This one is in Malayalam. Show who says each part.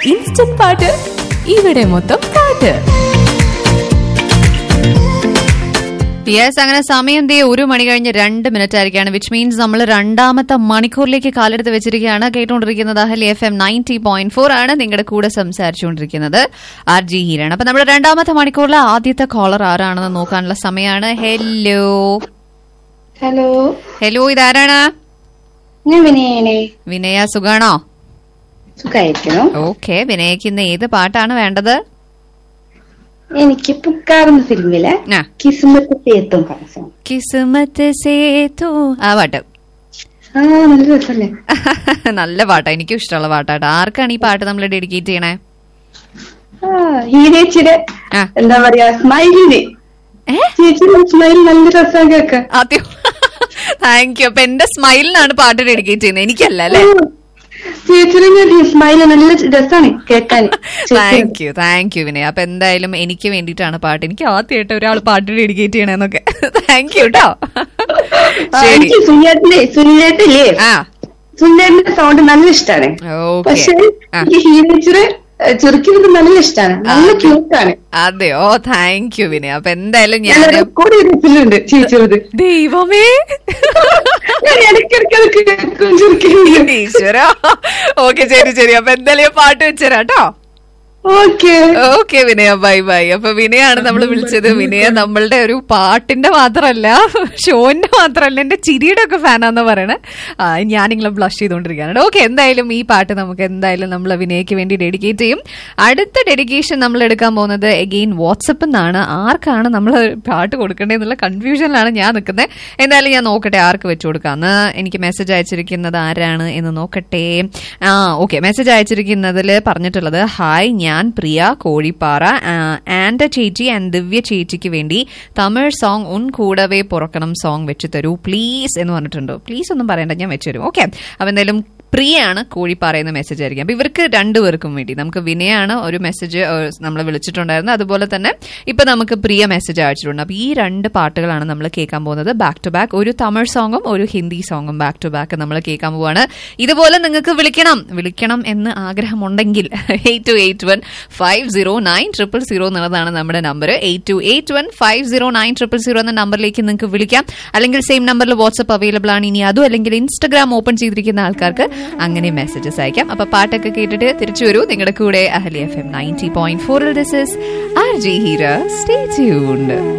Speaker 1: ഇൻസ്റ്റന്റ് പാട്ട് ഇവിടെ മൊത്തം പാട്ട്
Speaker 2: യെസ് അങ്ങനെ സമയം ദേ ഒരു മണി കഴിഞ്ഞ് രണ്ട് മിനിറ്റ് ആയിരിക്കാണ് വിച്ച് മീൻസ് നമ്മൾ രണ്ടാമത്തെ മണിക്കൂറിലേക്ക് കാലെടുത്ത് വെച്ചിരിക്കുകയാണ് കേട്ടുകൊണ്ടിരിക്കുന്നത് Ahalia F M ninety point four ആണ് നിങ്ങളുടെ കൂടെ സംസാരിച്ചുകൊണ്ടിരിക്കുന്നത് ആർ ജി ഹീരാണ് അപ്പൊ നമ്മുടെ രണ്ടാമത്തെ മണിക്കൂറിലെ ആദ്യത്തെ കോളർ ആരാണെന്ന് നോക്കാനുള്ള സമയമാണ് ഹെല്ലോ
Speaker 3: ഹലോ
Speaker 2: ഹലോ ഇതാരാണ്
Speaker 3: ഞാൻ വിനയനെ
Speaker 2: വിനയ സുഖാണോ
Speaker 3: സുഖായിരിക്കണം
Speaker 2: ഓക്കെ വിനയക്ക് ഇന്ന് ഏത് പാട്ടാണ് വേണ്ടത്
Speaker 3: എനിക്ക് പുക്കാറുന്ന ഫിലിമിലെ
Speaker 2: ആ
Speaker 3: കിസ്മത്ത് തേത്തും പരസ്യം
Speaker 2: കിസ്മത്ത് സേതു ആ പാട്ട്
Speaker 3: ആ നല്ല രസല്ലേ
Speaker 2: നല്ല പാട്ടാ എനിക്കും ഇഷ്ടമുള്ള പാട്ടാട്ടോ ആർക്കാണ് ഈ പാട്ട് നമ്മൾ ഡെഡിക്കേറ്റ് ചെയ്യണേ
Speaker 3: ആ ഹീരേച്ചിയുടെ
Speaker 2: ആ.
Speaker 3: എന്താ പറയാ സ്മൈലിന്
Speaker 2: ഏ
Speaker 3: ചേച്ചിയുടെ സ്മൈൽ നല്ല രസം കേൾക്കാൻ
Speaker 2: ആദ്യം താങ്ക് യു അപ്പൊ എന്റെ സ്മൈലിനാണ് പാട്ട് ഡെഡിക്കേറ്റ് ചെയ്യുന്നത് എനിക്കല്ല അല്ലെ
Speaker 3: ചേച്ചിയുടെ സ്മൈൽ നല്ല രസാണ് കേൾക്കാൻ
Speaker 2: താങ്ക് യു താങ്ക് യു വിനയ അപ്പൊ എന്തായാലും എനിക്ക് വേണ്ടിയിട്ടാണ് പാട്ട് എനിക്ക് ആദ്യമായിട്ട് ഒരാൾ പാട്ട് ഡെഡിക്കേറ്റ് ചെയ്യണമെന്നൊക്കെ താങ്ക് യു കേട്ടോ ശരി
Speaker 3: എനിക്ക് സുനിയേട്ടനെ സുനിയേട്ടില്ലേ
Speaker 2: ആ
Speaker 3: സുനിയേട്ടന്റെ സൗണ്ട് നല്ല ഇഷ്ടാണ്
Speaker 2: ഓക്കെ
Speaker 3: പക്ഷെ
Speaker 2: ആ.
Speaker 3: എനിക്ക് ഹീരേച്ചിയുടെ ചെറുക്കുന്നത് നല്ല ഇഷ്ടാണ് നല്ല ക്യൂട്ടാണ്
Speaker 2: അതെയോ താങ്ക് യു വിനയ അപ്പൊ എന്തായാലും
Speaker 3: ഞാൻ
Speaker 2: ഞാൻ
Speaker 3: റെക്കോർഡ് ചെയ്തിട്ടുണ്ട് ചേച്ചിയത്
Speaker 2: ദൈവമേ
Speaker 3: ഞാൻ ഇടയ്ക്കിടയ്ക്ക് അത് കേൾക്കും ചെറുക്കുന്നത്
Speaker 2: ഈശ്വര ഓക്കെ ശരി ശരി അപ്പൊ എന്തായാലും ഞാൻ പാട്ട് വെച്ചുതരാം കേട്ടോ
Speaker 3: okay
Speaker 2: okay Vinaya bye bye അപ്പൊ വിനയാണ് നമ്മൾ വിളിച്ചത് വിനയ നമ്മളുടെ ഒരു പാട്ടിന്റെ മാത്രമല്ല ഷോന്റെ മാത്രമല്ല എന്റെ ചിരിയുടെ ഒക്കെ ഫാനാന്ന് പറയണേ ആ, ഞാനിങ്ങനെ ബ്ലഷ് ചെയ്തുകൊണ്ടിരിക്കുകയാണ് ഓക്കെ എന്തായാലും ഈ പാട്ട് നമുക്ക് എന്തായാലും നമ്മൾ വിനയക്ക് വേണ്ടി ഡെഡിക്കേറ്റ് ചെയ്യും അടുത്ത ഡെഡിക്കേഷൻ നമ്മൾ എടുക്കാൻ പോകുന്നത് എഗെയിൻ വാട്സപ്പിൽ നിന്നാണ് ആർക്കാണ് നമ്മൾ പാട്ട് കൊടുക്കേണ്ടതെന്നുള്ള കൺഫ്യൂഷനിലാണ് ഞാൻ നിൽക്കുന്നത് എന്തായാലും ഞാൻ നോക്കട്ടെ ആർക്ക് വെച്ചു കൊടുക്കാന്ന് എനിക്ക് മെസ്സേജ് അയച്ചിരിക്കുന്നത് ആരാണ് എന്ന് നോക്കട്ടെ ആ ഓക്കെ മെസ്സേജ് അയച്ചിരിക്കുന്നതിൽ പറഞ്ഞിട്ടുള്ളത് ഹായ് ഞാൻ പ്രിയ കോഴിപ്പാറ ആൻഡ് ചേച്ചി ആൻഡ് ദിവ്യ ചേച്ചിക്ക് വേണ്ടി തമിഴ് സോങ് ഉൻ കൂടവേ പുറക്കണം സോങ് വെച്ച് തരൂ പ്ലീസ് എന്ന് പറഞ്ഞിട്ടുണ്ട് പ്ലീസ് ഒന്നും പറയണ്ട ഞാൻ വെച്ചു തരും ഓക്കെ അപ്പൊ എന്തായാലും പ്രിയയാണ് കോഴിപ്പാറയെന്ന് മെസ്സേജ് ആയിരിക്കും അപ്പൊ ഇവർക്ക് രണ്ടുപേർക്കും വേണ്ടി നമുക്ക് വിനയാണ് ഒരു മെസ്സേജ് നമ്മൾ വിളിച്ചിട്ടുണ്ടായിരുന്നു അതുപോലെ തന്നെ ഇപ്പൊ നമുക്ക് പ്രിയ മെസ്സേജ് അയച്ചിട്ടുണ്ട് അപ്പൊ ഈ രണ്ട് പാട്ടുകളാണ് നമ്മൾ കേൾക്കാൻ പോകുന്നത് ബാക്ക് ടു ബാക്ക് ഒരു തമിഴ് സോങ്ങും ഒരു ഹിന്ദി സോങ്ങും ബാക്ക് ടു ബാക്ക് നമ്മൾ കേൾക്കാൻ പോവാണ് ഇതുപോലെ നിങ്ങൾക്ക് വിളിക്കണം വിളിക്കണം എന്ന് ആഗ്രഹമുണ്ടെങ്കിൽ eight two eight one five zero nine triple zero എന്നുള്ളതാണ് നമ്മുടെ number eight two eight one five zero nine triple zero എന്ന നമ്പറിലേക്ക് നിങ്ങൾക്ക് വിളിക്കാം അല്ലെങ്കിൽ സെയിം നമ്പറിൽ വാട്സ്ആപ്പ് അവൈലബിൾ ആണ് ഇനി അതും അല്ലെങ്കിൽ ഇൻസ്റ്റഗ്രാം ഓപ്പൺ ചെയ്തിരിക്കുന്ന ആൾക്കാർക്ക് അങ്ങനെ മെസ്സേജസ് അയക്കാം അപ്പൊ പാട്ടൊക്കെ കേട്ടിട്ട് തിരിച്ചു വരൂ നിങ്ങളുടെ കൂടെ Ahalia F M ninety point ഫോറിൽ this is R G Heera stay tuned